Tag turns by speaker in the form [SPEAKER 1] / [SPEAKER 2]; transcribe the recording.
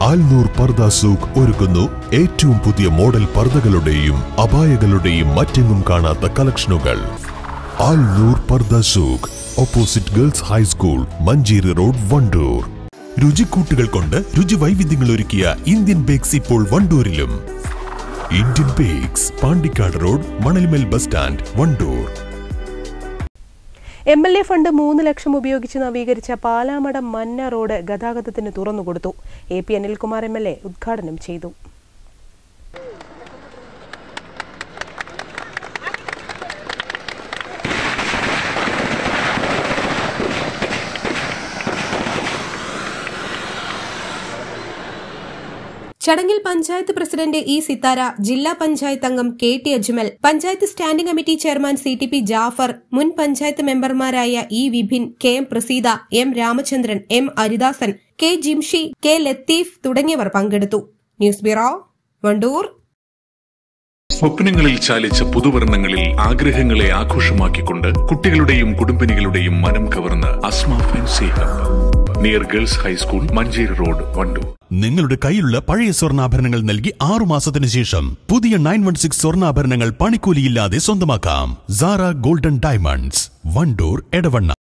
[SPEAKER 1] ആൽനൂർ പർദ സൂഖ് ഒരുക്കുന്നു ഏറ്റവും പുതിയ മോഡൽ പർദകളുടെയും അപായകളുടെയും മറ്റെങ്ങും കാണാത്ത കളക്ഷനുകൾ ആൽനൂർ പർദ സൂഖ് opposite girls high school Manjeri road Wandoor രുചിക്കൂട്ടുകൾ കൊണ്ട് രുചി വൈവിധ്യങ്ങൾ ഒരുക്കിയ ഇന്ത്യൻ ബേക്സ് ഇപ്പോൾ വണ്ടൂരിലും Indian bakes Pandikkad road Manalmel bus stand Wandoor
[SPEAKER 2] M L A fund മൂന്ന് ലക്ഷം ഉപയോഗിച്ച് നവീകരിച്ച പാലാമടം മന്ന റോഡ് ഗതാഗതത്തിന് തുറന്നുകൊടുത്തു A P Anilkumar M L A ഉദ്ഘാടനം ചെയ്തു
[SPEAKER 3] ചടങ്ങിൽ പഞ്ചായത്ത് പ്രസിഡന്റ് ഇ സിത്താര ജില്ലാ പഞ്ചായത്ത് അംഗം K T Ajmal panchayat standing committee chairman C T P Jafar മുൻ പഞ്ചായത്ത് മെമ്പർമാരായ E Vibhin K M Praseetha M Ramachandran M Haridasan K Jimshi K Latheef തുടങ്ങിയവർ പങ്കെടുത്തു ന്യൂസ് ബ്യൂറോ വണ്ടൂർ
[SPEAKER 4] സ്വപ്നങ്ങളിൽ ചാലിച്ച പുതുവർണ്ണങ്ങളിൽ ആഗ്രഹങ്ങളെ ആഘോഷമാക്കിക്കൊണ്ട് കുട്ടികളുടെയും കുടുംബിനികളുടെയും മനം കവർന്ന് Asma fancy hub near girls high school Manjeri road Wandoor
[SPEAKER 1] നിങ്ങളുടെ കയ്യിലുള്ള പഴയ സ്വർണ്ണാഭരണങ്ങൾ നൽകി ആറു മാസത്തിന് ശേഷം പുതിയ നയൻ വൺ സിക്സ് സ്വർണ്ണാഭരണങ്ങൾ പണിക്കൂലിയില്ലാതെ സ്വന്തമാക്കാം സാറ ഗോൾഡൻ ഡയമണ്ട്സ് വണ്ടൂർ എടവണ്ണ